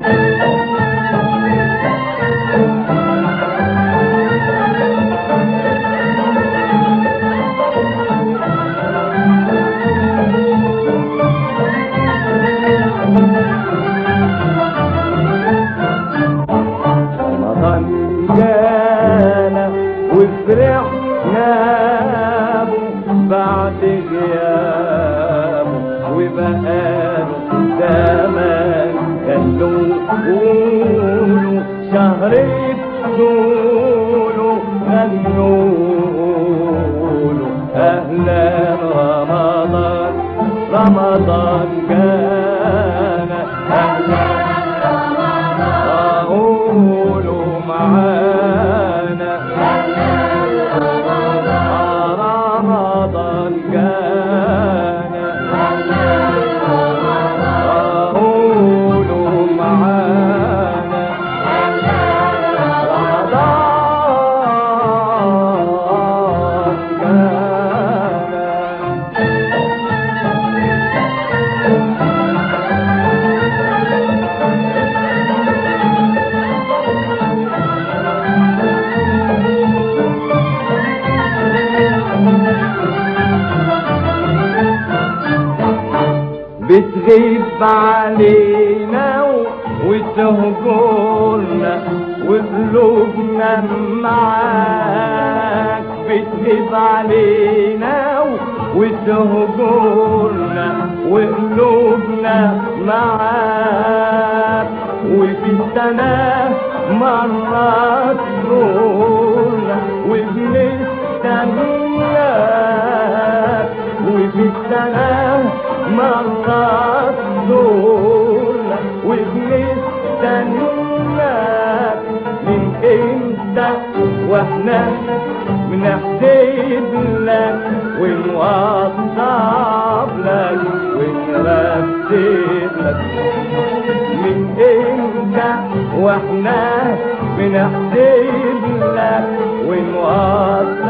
رمضان جانا وفرحنا به بعد غيابه وبقاله زمان كانوا قولوا شهر طوله غنوا له اهلا رمضان رمضان جانا اهلا قولوا معانا رمضان جانا قولوا معانا رمضان جانا بتغيب علينا وتهجرنا وقلوبنا معاك بتغيب علينا وتهجرنا وقلوبنا معاك وفي السنة مرات تزورنا وبنستناك وفي السنة مرات تزورنا وبنستناك من امتى واحنا بنحسب لك ونوضب لك ونرتب لك من امتى واحنا بنحسب لك ونوضب